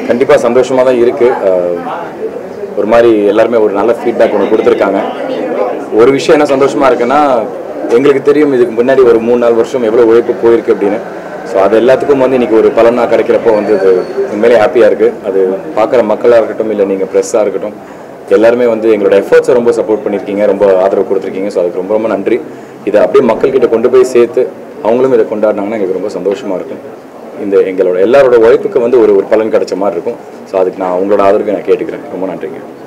கண்டிப்பாக சந்தோஷமாக தான் இருக்குது ஒரு மாதிரி எல்லாருமே ஒரு நல்ல ஃபீட்பேக் ஒன்று கொடுத்துருக்காங்க ஒரு விஷயம் என்ன சந்தோஷமாக இருக்குன்னா எங்களுக்கு தெரியும் இதுக்கு முன்னாடி ஒரு மூணு நாலு வருஷம் எவ்வளோ உழைப்பு போயிருக்கு அப்படின்னு ஸோ அது எல்லாத்துக்கும் வந்து இன்றைக்கி ஒரு பலனாக கிடைக்கிறப்போ வந்து அது உண்மையிலே ஹாப்பியாக இருக்குது அது பார்க்குற மக்களாக இருக்கட்டும் இல்லை நீங்கள் ப்ரெஸ்ஸாக இருக்கட்டும் எல்லாருமே வந்து எங்களோட எஃபர்ட்ஸை ரொம்ப சப்போர்ட் பண்ணியிருக்கீங்க ரொம்ப ஆதரவு கொடுத்துருக்கீங்க ஸோ அதுக்கு ரொம்ப ரொம்ப நன்றி இதை அப்படியே மக்கள்கிட்ட கொண்டு போய் சேர்த்து அவங்களும் இதை கொண்டாடினாங்கன்னா எங்களுக்கு ரொம்ப சந்தோஷமாக இருக்கும் இந்த எங்களோட எல்லாரோட உழைப்புக்கு வந்து ஒரு ஒரு பலன் கிடைச்ச மாதிரி இருக்கும் ஸோ அதுக்கு நான் உங்களோட ஆதரவை நான் கேட்டுக்கிறேன் ரொம்ப நன்றிங்க